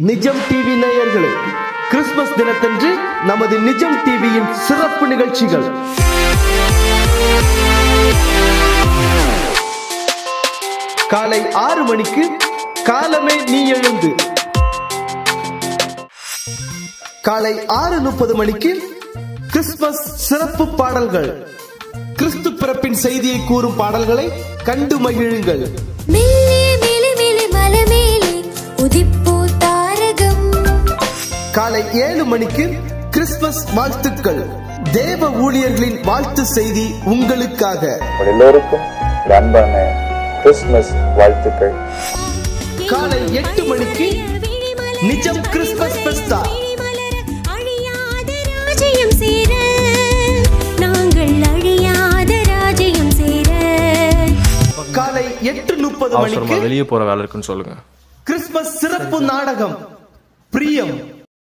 நிஜம் டிவி நேயர்களே கிறிஸ்துமஸ் தினத்தன்று நமது நிஜம் டிவியின் சிறப்பு நிகழ்ச்சிகள் காலை ஆறு மணிக்கு காலமே நீ எழுந்து காலை ஆறு முப்பது மணிக்கு கிறிஸ்துமஸ் சிறப்பு பாடல்கள் கிறிஸ்து பிறப்பின் செய்தியை கூறும் பாடல்களை கண்டு மகிழுங்கள் மெல்லே மேலே மேலே மலை மேலே உதிப்போ தாரகம் காலை ஏழு மணிக்கு கிறிஸ்துமஸ் வாழ்த்துக்கள் தேவ ஊழியர்களின் வாழ்த்து செய்தி உங்களுக்காக உங்கள் எல்லோருக்கும் இந்த அன்பான கிறிஸ்துமஸ் வாழ்த்துக்கள் காலை எட்டு மணிக்கு நிஜம் கிறிஸ்துமஸ் பெஸ்டா அழியாத ராஜ்யம் சேர நாங்கள் அழியாத ராஜ்யம் சேர காலை எட்டு முப்பது அவசரமா மணிக்கு வெளியே போற வேலை இருக்குன்னு சொல்லுங்க கிறிஸ்துமஸ் சிறப்பு நாடகம் பிரியம்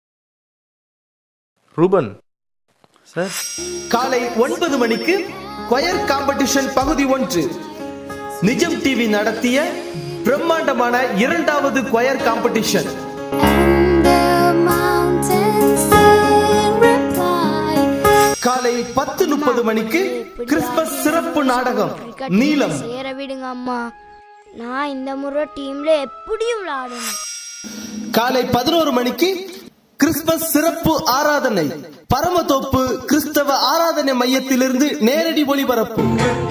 ரூபன் சார் காலை ஒன்பது மணிக்கு கொயர் காம்படிஷன் பகுதி ஒன்று நிஜம் டிவி நடத்திய பிரம்மாண்டமான இரண்டாவது choir competition And the mountains sing reply காலை பத்து முப்பது மணிக்கு கிறிஸ்துமஸ் சிறப்பு நாடகம் நீலம் சேர விடுங்க அம்மா நான் இந்த முறை டீம்ல எப்படியும் விளையாடணும் காலை பதினோரு மணிக்கு கிறிஸ்துமஸ் சிறப்பு ஆராதனை பரமதோப்பு கிறிஸ்தவ ஆராதனை மையத்திலிருந்து நேரடி ஒளிபரப்பு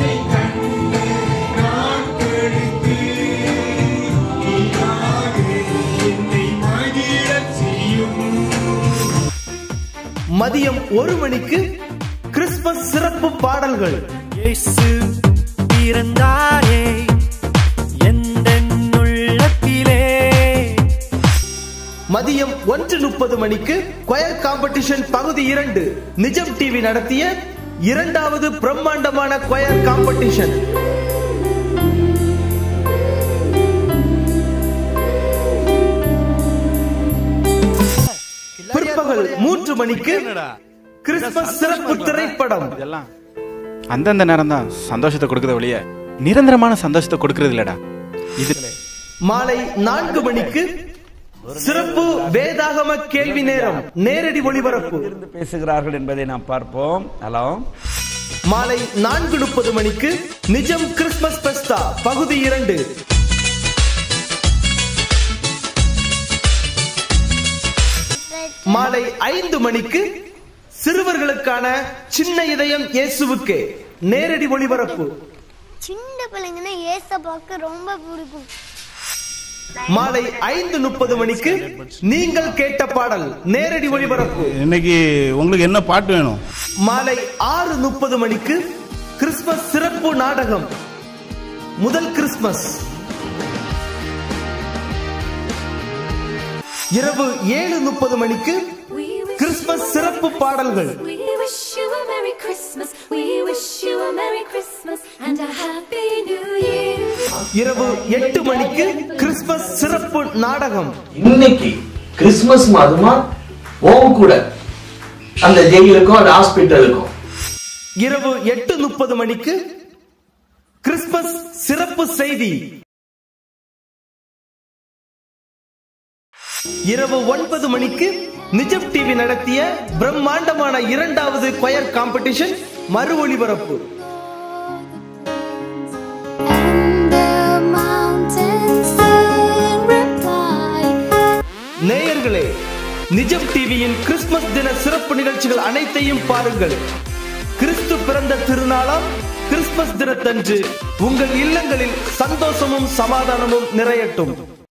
மதியம் ஒரு மணிக்கு கிறிஸ்துமஸ் சிறப்பு பாடல்கள் இயேசு பிறந்தாரே எந்தன் உள்ளத்திலே மதியம் ஒன்று முப்பது மணிக்கு கொயர் காம்படிஷன் பகுதி இரண்டு நிஜம் டிவி நடத்திய இரண்டாவது பிரம்மாண்டமான கொயர் காம்படிஷன் பிற்பகல் மூன்று மணிக்கு கிறிஸ்துமஸ் சிறப்பு திரைப்படம் இதெல்லாம் அந்தந்த நேரம் தான் சந்தோஷத்தை கொடுக்கறத ஒழிய நிரந்தரமான சந்தோஷத்தை கொடுக்கறது இல்லடா இது மாலை நான்கு மணிக்கு சிறப்பு வேதாகம கேள்வி நேரம் நேரடி ஒளிபரப்பு இருந்து பேசுகிறார்கள் என்பதை நாம் பார்ப்போம் ஹலோ மாலை நான்கு முப்பது மணிக்கு நிஜம் கிறிஸ்துமஸ் பெஸ்டா பகுதி இரண்டு மாலை ஐந்து மணிக்கு சிறுவர்களுக்கான சின்ன இதயம் இயேசுவுக்கே நேரடி ஒளிபரப்பு சின்ன பிள்ளைங்கன்னா ஏச பார்க்க ரொம்ப பிடிக்கும் மாலை ஐந்து முப்பது மணிக்கு நீங்கள் கேட்ட பாடல் நேரடி ஒளிபரப்பு இன்னைக்கு உங்களுக்கு என்ன பாட்டு வேணும் மாலை ஆறு முப்பது மணிக்கு கிறிஸ்துமஸ் சிறப்பு நாடகம் முதல் கிறிஸ்துமஸ் இரவு ஏழு முப்பது மணிக்கு கிறிஸ்துமஸ் சிறப்பு பாடல்கள் We wish you a Merry Christmas We wish you a Merry Christmas and a Happy New Year இரவு எட்டு மணிக்கு கிறிஸ்துமஸ் சிறப்பு நாடகம் இன்னைக்கு கிறிஸ்துமஸ் மாதமா உன் கூட அந்த ஜெயிலுக்கும் அந்த ஹாஸ்பிட்டலுக்கும் இரவு எட்டு முப்பது மணிக்கு கிறிஸ்துமஸ் சிறப்பு செய்தி இரவு ஒன்பது மணிக்கு நிஜம் டிவி நடத்திய பிரம்மாண்டமான இரண்டாவது கொயர் காம்படிஷன் மறு ஒளிபரப்பு And the mountains sing reply நேயர்களே நிஜம் டிவியின் கிறிஸ்துமஸ் தின சிறப்பு நிகழ்ச்சிகள் அனைத்தையும் பாருங்கள் கிறிஸ்து பிறந்த திருநாளாம் கிறிஸ்துமஸ் தினத்தன்று உங்கள் இல்லங்களில் சந்தோஷமும் சமாதானமும் நிறையட்டும்